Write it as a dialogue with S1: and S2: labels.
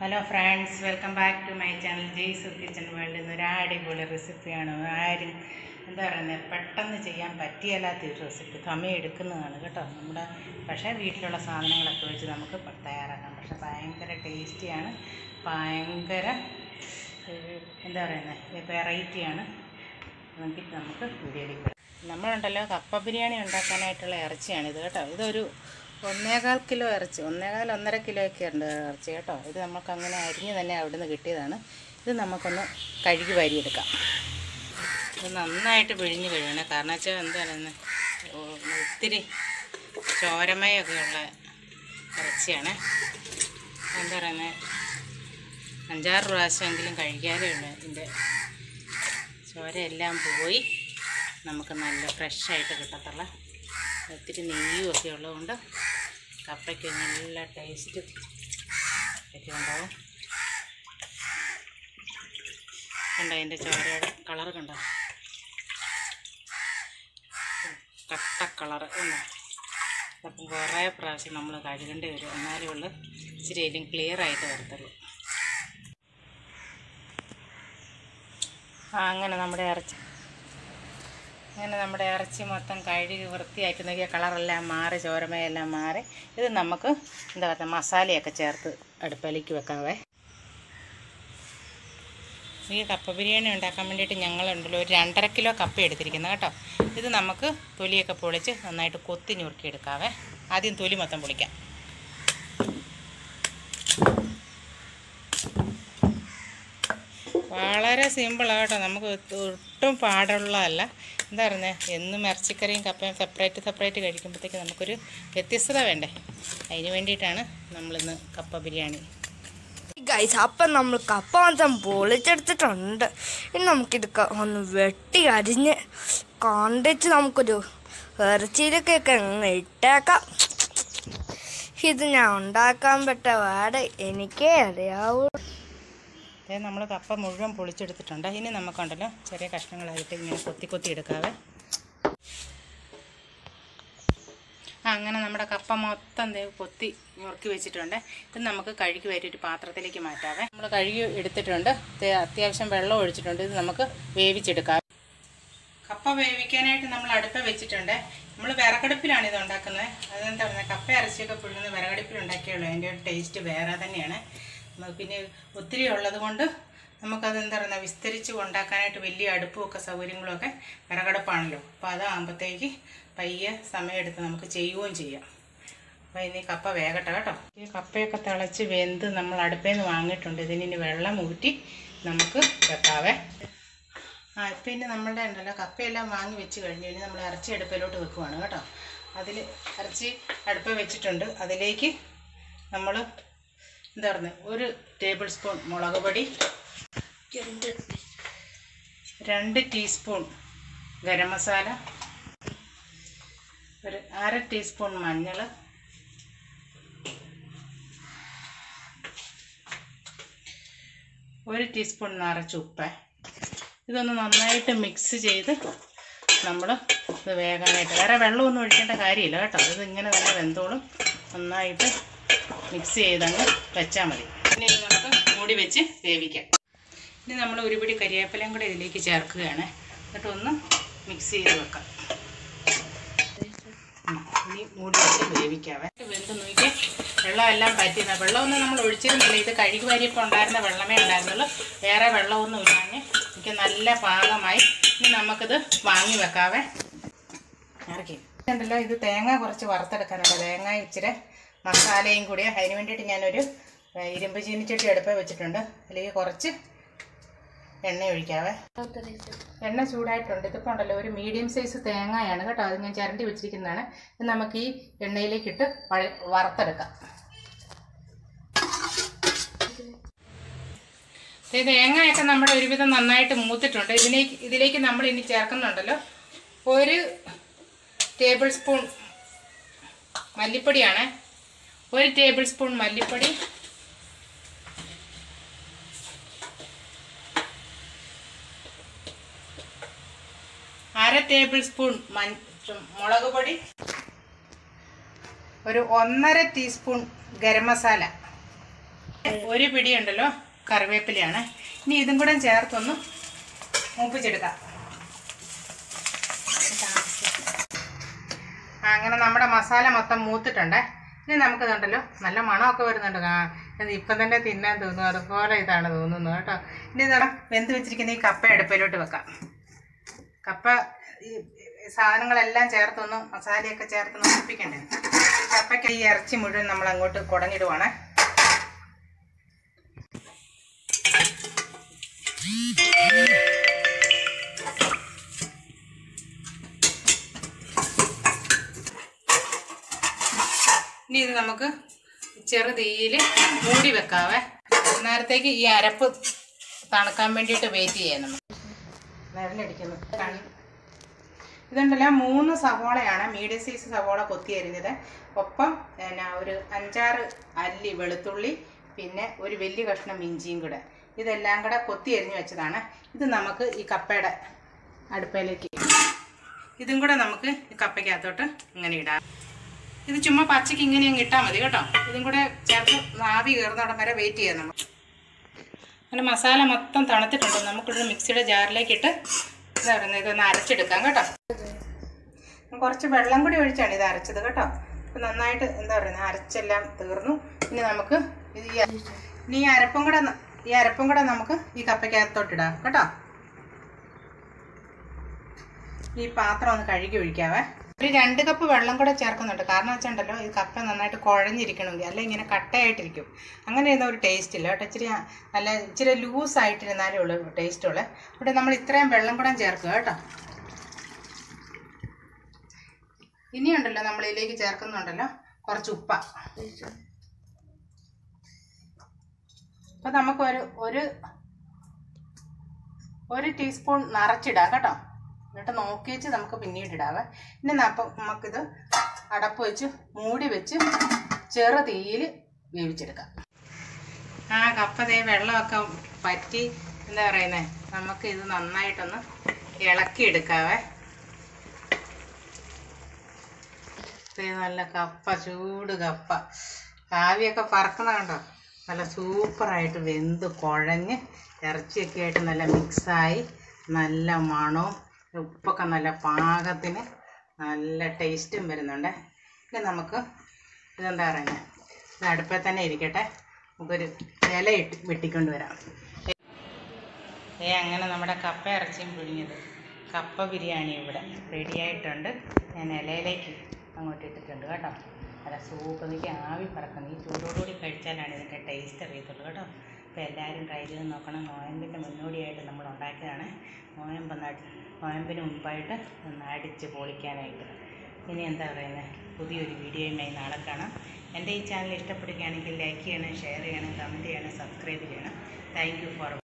S1: Hello friends welcome back to my channel Jaisu kitchen world ഇന്ന് ഒരു അടിപൊളി റെസിപ്പിയാണ് ആരും എന്താ പറയുന്നത് പെട്ടെന്ന് ചെയ്യാൻ പറ്റിയല്ലാത്ത ഒരു റെസിപ്പി സമയം എടുക്കുന്നതാണ് കേട്ടോ നമ്മുടെ പക്ഷേ വീട്ടിലുള്ള സാധനങ്ങളൊക്കെ വെച്ച് നമുക്ക് പ- തയ്യാറാക്കാം പക്ഷേ ഭയങ്കര ടേസ്റ്റിയാണ് ഭയങ്കര ഏഹ്, എന്താ പറയുന്നത് വെറൈറ്റിയാണ് നോക്കിയിട്ട് നമുക്ക് വീഡിയോയിലേക്ക് വിടാം. നമ്മളുണ്ടല്ലോ കപ്പ ബിരിയാണി ഉണ്ടാക്കാനായിട്ടുള്ള ഇറച്ചിയാണിത് കേട്ടോ ഇതൊരു ഒന്നേകാൽ കിലോ ഇറച്ചി ഒന്നേകാൽ ഒന്നര കിലോ ഒക്കെ ഉണ്ട് ഇറച്ചി കേട്ടോ ഇത് നമുക്ക് അങ്ങനെ അരിഞ്ഞ് തന്നെ അവിടുന്ന് കിട്ടിയതാണ് ഇത് നമുക്കൊന്ന് കഴുകി വാരിയെടുക്കാം ഇത് നന്നായിട്ട് പിഴിഞ്ഞ് കഴുകണം കാരണം വെച്ചാൽ എന്താണെന്ന് ഒത്തിരി ചോരമയൊക്കെ ഉള്ള ഇറച്ചിയാണ് എന്താ പറയുന്നത് അഞ്ചാറ് പ്രാവശ്യമെങ്കിലും കഴിക്കാറേ ഉള്ളൂ ഇതിൻ്റെ ചോരയെല്ലാം പോയി നമുക്ക് നല്ല ഫ്രഷായിട്ട് കിട്ടത്തുള്ള ഒത്തിരി നെയ്യും ഒക്കെ ഉള്ളതുകൊണ്ട് കപ്പയ്ക്ക് നല്ല ടേസ്റ്റ് ഒക്കെ ഉണ്ടാവും കണ്ടോ അതിൻ്റെ ചോരയുടെ കളർ കണ്ടോ കട്ട കളറ് കണ്ടോ അപ്പം കുറേ പ്രാവശ്യം നമ്മൾ കഴുകേണ്ടി വരും എന്നാലേ ഉള്ളൂ ഇച്ചിരി എല്ലാം ക്ലിയർ ആയിട്ട് വരത്തുള്ളൂ ആ അങ്ങനെ നമ്മുടെ ഇറച്ചി അങ്ങനെ നമ്മുടെ ഇറച്ചി മൊത്തം കഴുകി വൃത്തിയാക്കി നോക്കിയ കളറെല്ലാം മാറി ചോരമയെല്ലാം മാറി ഇത് നമുക്ക് എന്താ പറയുക മസാലയൊക്കെ ചേർത്ത് അടുപ്പിലേക്ക് വെക്കാവേ ഈ കപ്പ ബിരിയാണി ഉണ്ടാക്കാൻ വേണ്ടിയിട്ട് ഞങ്ങളുണ്ടല്ലോ ഒരു രണ്ടര കിലോ കപ്പ എടുത്തിരിക്കുന്നത് കേട്ടോ ഇത് നമുക്ക് തൊലിയൊക്കെ പൊളിച്ച് നന്നായിട്ട് കൊത്തി ഞുറുക്കിയെടുക്കാവേ ആദ്യം തൊലി മൊത്തം പൊളിക്കാം വളരെ സിമ്പിളാണ് കേട്ടോ നമുക്ക് ഒട്ടും പാടുള്ളതല്ല എന്താ പറയുന്നത് എന്നും ഇറച്ചിക്കറിയും കപ്പയും സെപ്പറേറ്റ് സെപ്പറേറ്റ് കഴിക്കുമ്പോഴത്തേക്ക് നമുക്കൊരു വ്യത്യസ്തത വേണ്ടേ അതിന് വേണ്ടിയിട്ടാണ് നമ്മളിന്ന് കപ്പ ബിരിയാണി
S2: ഗൈസ് അപ്പം നമ്മൾ കപ്പ മാത്രം പൊളിച്ചെടുത്തിട്ടുണ്ട് ഇനി നമുക്കിത് ക- ഒന്ന് വെട്ടി അരിഞ്ഞ് കണ്ടിച്ച് നമുക്കൊരു ഇറച്ചിയിലേക്കൊക്കെ അങ്ങ് ഇട്ടേക്കാം ഇത് ഞാൻ ഉണ്ടാക്കാൻ പറ്റ പാട് എനിക്കേ അറിയാവൂ
S1: അതായത് നമ്മൾ കപ്പ മുഴുവൻ പൊളിച്ചെടുത്തിട്ടുണ്ട് ഇനി നമുക്കുണ്ടല്ലോ ചെറിയ കഷ്ണങ്ങളായിട്ട് ഇങ്ങനെ കൊത്തി കൊത്തി എടുക്കാവേ ആ, അങ്ങനെ നമ്മുടെ കപ്പ മൊത്തം ദേ കൊത്തി മുറുക്കി വെച്ചിട്ടുണ്ട് ഇത് നമുക്ക് കഴുകി വരി ഒരു പാത്രത്തിലേക്ക് മാറ്റാവേ നമ്മൾ കഴുകി എടുത്തിട്ടുണ്ട് ദേ അത്യാവശ്യം വെള്ളം ഒഴിച്ചിട്ടുണ്ട് ഇത് നമുക്ക് വേവിച്ചെടുക്കാം കപ്പ വേവിക്കാനായിട്ട് നമ്മൾ അടുപ്പ് വെച്ചിട്ടുണ്ട് നമ്മൾ വിറകടുപ്പിലാണ് ഇത് ഉണ്ടാക്കുന്നത് അതെന്താ പറയുക കപ്പ ഇറച്ചിയൊക്കെ പുഴുങ്ങുന്ന വിറകടുപ്പിൽ ഉണ്ടാക്കിയുള്ളൂ അതിൻ്റെ ഒരു ടേസ്റ്റ് വേറെ തന്നെയാണ് നമുക്ക് പിന്നെ ഒത്തിരി ഉള്ളത് കൊണ്ട് നമുക്കത് എന്താ പറയുക വിസ്തരിച്ച് ഉണ്ടാക്കാനായിട്ട് വലിയ അടുപ്പും ഒക്കെ സൗകര്യങ്ങളും ഒക്കെ വിറകടുപ്പാണല്ലോ അപ്പോൾ അതാകുമ്പോഴത്തേക്ക് പയ്യെ സമയമെടുത്ത് നമുക്ക് ചെയ്യുകയും ചെയ്യാം അപ്പോൾ ഇനി കപ്പ വേകട്ടെ കേട്ടോ ഈ കപ്പയൊക്കെ തിളച്ച് വെന്ത് നമ്മൾ അടുപ്പയിൽ നിന്ന് വാങ്ങിയിട്ടുണ്ട് ഇതിന് ഇനി വെള്ളം ഊറ്റി നമുക്ക് വെക്കാവേ ആ ഇപ്പം ഇനി നമ്മളുടെ ഉണ്ടല്ലോ കപ്പയെല്ലാം വാങ്ങി വെച്ച് കഴിഞ്ഞ് കഴിഞ്ഞാൽ നമ്മൾ ഇറച്ചി അടുപ്പിലോട്ട് വെക്കുവാണ് കേട്ടോ അതിൽ ഇറച്ചി അടുപ്പ് വെച്ചിട്ടുണ്ട് അതിലേക്ക് നമ്മൾ എന്താ പറയുന്നത് ഒരു ടേബിൾ സ്പൂൺ മുളക് പൊടി രണ്ട് ടീസ്പൂൺ ഗരം മസാല ഒരു അര ടീസ്പൂൺ മഞ്ഞൾ ഒരു ടീസ്പൂൺ നിറച്ച് ഉപ്പ് ഇതൊന്ന് നന്നായിട്ട് മിക്സ് ചെയ്ത് നമ്മൾ ഇത് വേകാനായിട്ട് വേറെ വെള്ളമൊന്നും ഒഴിക്കേണ്ട കാര്യമില്ല കേട്ടോ ഇത് ഇങ്ങനെ തന്നെ വെന്തോളും നന്നായിട്ട് മിക്സ് ചെയ്തങ്ങ് വെച്ചാൽ മതി ഇനി ഇത് നമുക്ക് മൂടി വെച്ച് വേവിക്കാം ഇനി നമ്മൾ ഒരു പിടി കരിവേപ്പിലയും കൂടെ ഇതിലേക്ക് ചേർക്കുകയാണ് എന്നിട്ട് ഒന്ന് മിക്സ് ചെയ്ത് വെക്കാം ഉം. ഇനി മൂടി വെച്ച് വേവിക്കാവേ വെന്ത് നോക്കി വെള്ളമെല്ലാം പറ്റിയത് വെള്ളമൊന്നും നമ്മൾ ഒഴിച്ചിരുന്നില്ല ഇത് കഴുകി വാരിയപ്പോൾ ഉണ്ടായിരുന്ന വെള്ളമേ ഉണ്ടായിരുന്നുള്ളൂ വേറെ വെള്ളമൊന്നും ഇല്ലാഞ്ഞ് എനിക്ക് നല്ല പാകമായി ഇനി നമുക്കിത് വാങ്ങി വെക്കാവേ ഇറക്കി ഉണ്ടല്ലോ ഇത് തേങ്ങ കുറച്ച് വറുത്തെടുക്കാനുണ്ട് തേങ്ങ ഇച്ചിരി മസാലയും കൂടി അതിന് വേണ്ടിയിട്ട് ഞാനൊരു ഏഹ്, ഇരുമ്പ് ചീനിച്ചട്ടി അടുപ്പ് വെച്ചിട്ടുണ്ട് അല്ലെങ്കിൽ കുറച്ച് എണ്ണ ഒഴിക്കാവേ എണ്ണ ചൂടായിട്ടുണ്ട് ഇതിപ്പോൾ ഉണ്ടല്ലോ ഒരു മീഡിയം സൈസ് തേങ്ങയാണ് കേട്ടോ അത് ഞാൻ ചിരണ്ടി വെച്ചിരിക്കുന്നതാണ് ഇത് നമുക്ക് ഈ എണ്ണയിലേക്ക് ഇട്ട് വഴ- വറുത്തെടുക്കാം ഈ തേങ്ങയൊക്കെ നമ്മുടെ ഒരുവിധം നന്നായിട്ട് മൂത്തിട്ടുണ്ട് ഇതിലേക്ക് ഇതിലേക്ക് നമ്മൾ ഇനി ചേർക്കുന്നുണ്ടല്ലോ ഒരു ടേബിൾ സ്പൂൺ മല്ലിപ്പൊടിയാണ് ഒരു ടേബിൾ സ്പൂൺ മല്ലിപ്പൊടി അര ടേബിൾ സ്പൂൺ മൻ മുളക് പൊടി ഒരു ഒന്നര ടീസ്പൂൺ ഗരം മസാല ഒരു പിടി ഉണ്ടല്ലോ കറിവേപ്പിലയാണ് ഇനി ഇതും കൂടെ ചേർത്തൊന്ന് മൂപ്പിച്ചെടുക്കാം ആ, അങ്ങനെ നമ്മുടെ മസാല മൊത്തം മൂത്തിട്ടുണ്ട് ഇനി നമുക്കിതുണ്ടല്ലോ നല്ല മണമൊക്കെ വരുന്നുണ്ട് കാ- ഇത് ഇപ്പം തന്നെ തിന്നാൻ തോന്നുന്നു അതുപോലെ ഇതാണ് തോന്നുന്നത് കേട്ടോ ഇനി ഇതാണ് വെന്ത് വെച്ചിരിക്കുന്ന ഈ കപ്പ അടുപ്പിലോട്ട് വെക്കാം കപ്പ ഈ സാധനങ്ങളെല്ലാം ചേർത്തൊന്ന് മസാലയൊക്കെ ചേർത്തൊന്ന് ഒപ്പിക്കണ്ടേ ഈ കപ്പയ്ക്ക് ഈ ഇറച്ചി മുഴുവൻ നമ്മൾ അങ്ങോട്ട് കുടഞ്ഞിടുവാണ് ഇനി ഇത് നമുക്ക് ചെറു തീയിൽ മൂടി വെക്കാവേ നേരത്തേക്ക് ഈ അരപ്പ് തണുക്കാൻ വേണ്ടിയിട്ട് വെയിറ്റ് ചെയ്യാം നമുക്ക് നിഴലടിക്കുന്നു കണ്ണ് ഇതുണ്ടല്ലോ മൂന്ന് സവോളയാണ് മീഡിയം സൈസ് സവോള കൊത്തി അരിഞ്ഞത് ഒപ്പം പിന്നെ ഒരു അഞ്ചാറ് അല്ലി വെളുത്തുള്ളി പിന്നെ ഒരു വലിയ കഷ്ണം ഇഞ്ചിയും കൂടെ ഇതെല്ലാം കൂടെ കൊത്തി അരിഞ്ഞ് വെച്ചതാണ് ഇത് നമുക്ക് ഈ കപ്പയുടെ അടുപ്പയിലേക്ക് ഇതും കൂടെ നമുക്ക് ഈ കപ്പയ്ക്കകത്തോട്ട് ഇങ്ങനെ ഇടാം ഇത് ചുമ്മാ പച്ചയ്ക്ക് ഇങ്ങനെ അങ്ങ് ഇട്ടാൽ മതി കേട്ടോ ഇതും കൂടെ ചേർത്ത് ആവി കയറുന്നിടം വരെ വെയിറ്റ് ചെയ്യാം നമ്മൾ അങ്ങനെ മസാല മൊത്തം തണുത്തിട്ടുണ്ട് നമുക്കിത് മിക്സിയുടെ ജാറിലേക്ക് ഇട്ട് എന്താ പറയുന്നത് ഇതൊന്ന് അരച്ചെടുക്കാം കേട്ടോ കുറച്ച് വെള്ളം കൂടി ഒഴിച്ചാണ് ഇത് അരച്ചത് കേട്ടോ അപ്പം നന്നായിട്ട് എന്താ പറയുന്നത് അരച്ചെല്ലാം തീർന്നു ഇനി നമുക്ക് ഇത് ഈ ഇനി ഈ അരപ്പും കൂടെ ന- ഈ അരപ്പും കൂടെ നമുക്ക് ഈ കപ്പയ്ക്കകത്തോട്ടിടാം കേട്ടോ ഈ പാത്രം ഒന്ന് കഴുകി ഒഴിക്കാവേ ഒരു രണ്ട് കപ്പ് വെള്ളം കൂടെ ചേർക്കുന്നുണ്ട് കാരണം വെച്ചിട്ടുണ്ടല്ലോ ഈ കപ്പ നന്നായിട്ട് കുഴഞ്ഞിരിക്കണമെങ്കിൽ അല്ലെ ഇങ്ങനെ കട്ടയായിട്ടിരിക്കും അങ്ങനെ ഇരുന്ന ഒരു ടേസ്റ്റ് ഇല്ല കേട്ടോ ഇച്ചിരി നല്ല ഇച്ചിരി ലൂസ് ആയിട്ടിരുന്നാലേ ഉള്ളൂ ടേസ്റ്റ് ഉള്ളു ഇവിടെ നമ്മൾ ഇത്രയും വെള്ളം കൂടെ ചേർക്കുക കേട്ടോ ഇനിയുണ്ടല്ലോ നമ്മൾ ഇതിലേക്ക് ചേർക്കുന്നുണ്ടല്ലോ കുറച്ച് ഉപ്പ അപ്പൊ നമുക്ക് ഒരു ഒരു ഒരു ടീസ്പൂൺ നിറച്ചിടാം കേട്ടോ എന്നിട്ട് നോക്കി വെച്ച് നമുക്ക് പിന്നീട് ഇടാവേ ഇനി അപ്പം നമുക്കിത് അടപ്പ് വെച്ച് മൂടി വെച്ച് ചെറു തീയിൽ വേവിച്ചെടുക്കാം ആ കപ്പ ദേ വെള്ളമൊക്കെ പറ്റി എന്താ പറയുന്നത് നമുക്ക് ഇത് നന്നായിട്ടൊന്ന് ഇളക്കി എടുക്കാവേ ദേ നല്ല കപ്പ ചൂട് കപ്പ ആവിയൊക്കെ പറക്കുന്ന കണ്ടോ നല്ല സൂപ്പറായിട്ട് വെന്ത് കുഴഞ്ഞ് ഇറച്ചിയൊക്കെ ആയിട്ട് നല്ല മിക്സായി നല്ല മണവും ഉപ്പൊക്കെ നല്ല പാകത്തിന് നല്ല ടേസ്റ്റും വരുന്നുണ്ട് ഇനി നമുക്ക് ഇതെന്താ പറയുന്നത് ഇത് അടുപ്പിൽ തന്നെ ഇരിക്കട്ടെ നമുക്കൊരു ഇല ഇട്ട് വെട്ടിക്കൊണ്ട് വരാം ഏ അങ്ങനെ നമ്മുടെ കപ്പ ഇറച്ചിയും പുഴുങ്ങിയത് കപ്പ ബിരിയാണി ഇവിടെ റെഡി ആയിട്ടുണ്ട് ഞാൻ ഇലയിലേക്ക് അങ്ങോട്ട് ഇട്ടിട്ടുണ്ട് കേട്ടോ നല്ല സൂപ്പ് എനിക്ക് ആവി പറക്കുന്നു ഈ ചൂടോടുകൂടി കഴിച്ചാലാണ് ഇതിൻ്റെ ടേസ്റ്റ് അറിയത്തുള്ളൂ കേട്ടോ അപ്പോൾ എല്ലാവരും ട്രൈ ചെയ്ത് നോക്കണം നോയമ്പിൻ്റെ മുന്നോടിയായിട്ട് നമ്മൾ ഉണ്ടാക്കിയതാണ് നോയമ്പ് നട് നോയമ്പിന് മുമ്പായിട്ട് ഒന്ന് അടിച്ച് പൊളിക്കാനായിട്ട് ഇനി എന്താ പറയുന്നത് പുതിയൊരു വീഡിയോയുമായി നാളെ കാണാം എൻ്റെ ഈ ചാനൽ ഇഷ്ടപ്പെടുകയാണെങ്കിൽ ലൈക്ക് ചെയ്യണം ഷെയർ ചെയ്യണം കമൻറ്റ് ചെയ്യണം സബ്സ്ക്രൈബ് ചെയ്യണം താങ്ക് യു ഫോർ